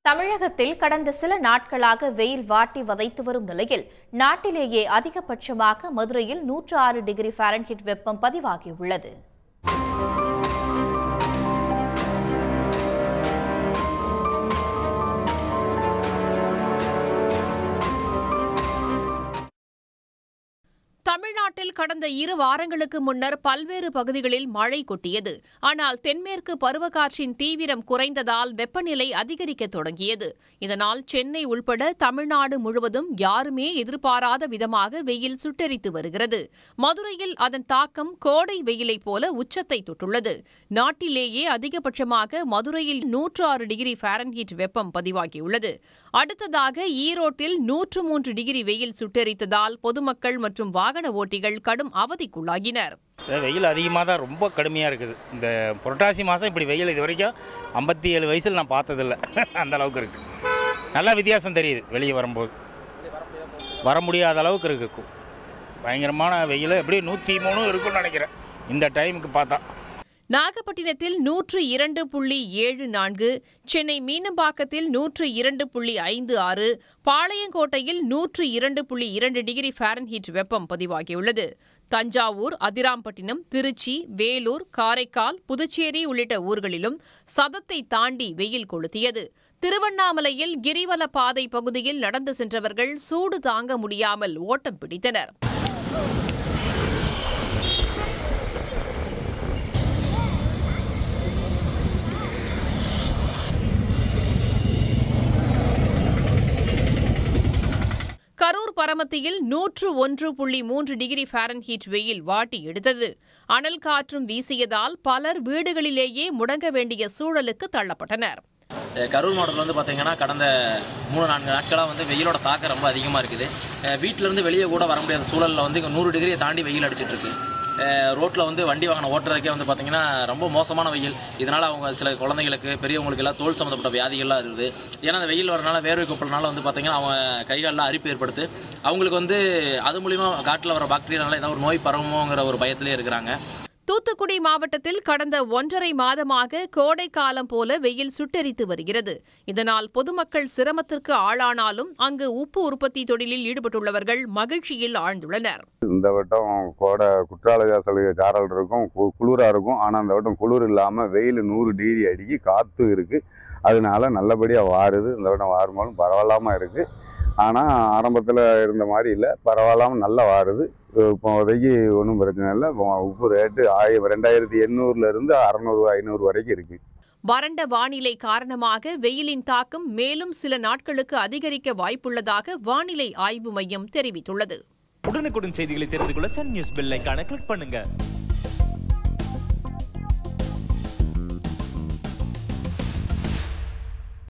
தமிழகத்தில் கடந்த சில நாட்களாக வெயில் வாட்டி வதைத்து வரும் நிலையில் நாட்டிலேயே அதிகபட்சமாக மதுரையில் நூற்று ஆறு டிகிரி ஃபாரன்ஹீட் வெப்பம் பதிவாகியுள்ளது தமிழ்நாட்டில் கடந்த இரு வாரங்களுக்கு முன்னர் பல்வேறு பகுதிகளில் மழை கொட்டியது ஆனால் தென்மேற்கு பருவக்காற்றின் தீவிரம் குறைந்ததால் வெப்பநிலை அதிகரிக்க தொடங்கியது இதனால் சென்னை உள்பட தமிழ்நாடு முழுவதும் யாருமே எதிர்பாராத விதமாக வெயில் சுட்டெரித்து வருகிறது மதுரையில் அதன் தாக்கம் கோடை வெயிலைப் போல உச்சத்தை தொட்டுள்ளது நாட்டிலேயே அதிகபட்சமாக மதுரையில் நூற்று ஆறு டிகிரி ஃபாரன்ஹீட் வெப்பம் பதிவாகியுள்ளது அடுத்ததாக ஈரோட்டில் நூற்று மூன்று டிகிரி வெயில் சுட்டெரித்ததால் பொதுமக்கள் மற்றும் வாகன ஓட்டிகள் கடும் அவதிக்குள்ளாகினர் இந்த வெயில் அதிகமாக தான் ரொம்ப கடுமையாக இருக்குது இந்த புரட்டாசி மாதம் இப்படி வெயில் இது வரைக்கும் ஐம்பத்தி ஏழு வயசில் நான் பார்த்ததில்ல அந்த அளவுக்கு இருக்குது நல்லா வித்தியாசம் தெரியுது வெளியே வரும்போது வர முடியாத அளவுக்கு இருக்குது பயங்கரமான வெயில் எப்படியும் நூற்றி மூணு இருக்கும்னு நினைக்கிறேன் இந்த டைமுக்கு பார்த்தா நாகப்பட்டினத்தில் நூற்று இரண்டு புள்ளி ஏழு நான்கு சென்னை மீனம்பாக்கத்தில் நூற்று இரண்டு புள்ளி ஐந்து ஆறு பாளையங்கோட்டையில் நூற்று இரண்டு புள்ளி இரண்டு டிகிரி ஃபாரன்ஹீட் வெப்பம் பதிவாகியுள்ளது தஞ்சாவூர் அதிராம்பட்டினம் திருச்சி வேலூர் காரைக்கால் புதுச்சேரி உள்ளிட்ட ஊர்களிலும் சதத்தை தாண்டி வெயில் கொளுத்தியது திருவண்ணாமலையில் கிரிவல பாதை பகுதியில் நடந்து சென்றவர்கள் சூடு தாங்க முடியாமல் ஓட்டம் பிடித்தனர் கரூர் பரமத்தியில் நூற்று ஒன்று புள்ளி மூன்று டிகிரி ஃபாரன்ஹீட் வெயில் வாட்டி எடுத்தது அனல் காற்றும் வீசியதால் பலர் வீடுகளிலேயே முடங்க வேண்டிய சூழலுக்கு தள்ளப்பட்டனர் அஹ் கரூர் மாவட்டத்தில் வந்து பார்த்தீங்கன்னா கடந்த மூணு நான்கு நாட்களாக வந்து வெயிலோட தாக்கம் ரொம்ப அதிகமாக இருக்குது அஹ் வீட்ல இருந்து வெளியே கூட வர முடியாத சூழலில் வந்து இங்க நூறு டிகிரியை தாண்டி வெயில் அடிச்சிட்டு இருக்கு ரோட்டில் வந்து வண்டி வாகனம் ஓட்டுறதுக்கே வந்து பார்த்தீங்கன்னா ரொம்ப மோசமான வெயில் இதனால் அவங்க சில குழந்தைகளுக்கு பெரியவங்களுக்கு எல்லாம் தோல் சம்மந்தப்பட்ட வியாதிகள்லாம் இருக்குது ஏன்னா அந்த வெயில் வரனால வேர்வை கொப்பளனால வந்து பார்த்தீங்கன்னா அவங்க கைகாலில் அரிப்பு ஏற்படுத்து அவங்களுக்கு வந்து அது மூலிமா காட்டில் வர பாக்டீரியானால ஏதாவது ஒரு நோய் பரவுமோங்கிற ஒரு பயத்திலே இருக்கிறாங்க தூத்துக்குடி மாவட்டத்தில் கடந்த ஒன்றரை மாதமாக கோடை காலம் போல வெயில் சுட்டெரித்து வருகிறது இதனால் பொதுமக்கள் சிரமத்திற்கு ஆளானாலும் அங்கு உப்பு உற்பத்தி தொழிலில் ஈடுபட்டுள்ளவர்கள் மகிழ்ச்சியில் ஆழ்ந்துள்ளனர் இந்த வட்டம் கோடை குற்றால சலுகை சாரல் இருக்கும் கு- குளிரா இருக்கும் ஆனால் இந்த வட்டம் குளிர் இல்லாமல் வெயில் நூறு டிகிரி அடிக்கி காற்று இருக்குது அதனால நல்லபடியாக வாருது இந்த வட்டம் வாருமாலும் பரவாயில்லாமல் இருக்குது ஆனால் ஆரம்பத்தில் இருந்த மாதிரி இல்லை பரவாயில்லாமல் நல்லா வாருது இப்போதைக்கு ஒன்றும் பிரச்சனை இல்லை இப்போ உப்பு ரேட்டு ஆயிரம் ரெண்டாயிரத்தி எண்ணூறுலேருந்து அறநூறு ஐநூறு வரைக்கும் இருக்குது வறண்ட வானிலை காரணமாக வெயிலின் தாக்கம் மேலும் சில நாட்களுக்கு அதிகரிக்க வாய்ப்புள்ளதாக வானிலை ஆய்வு மையம் தெரிவித்துள்ளது உடனுக்குடன் செய்திகளை தெரிந்து கொள்ள சன் நியூஸ் பெல் ஐகானை கிளிக் பண்ணுங்க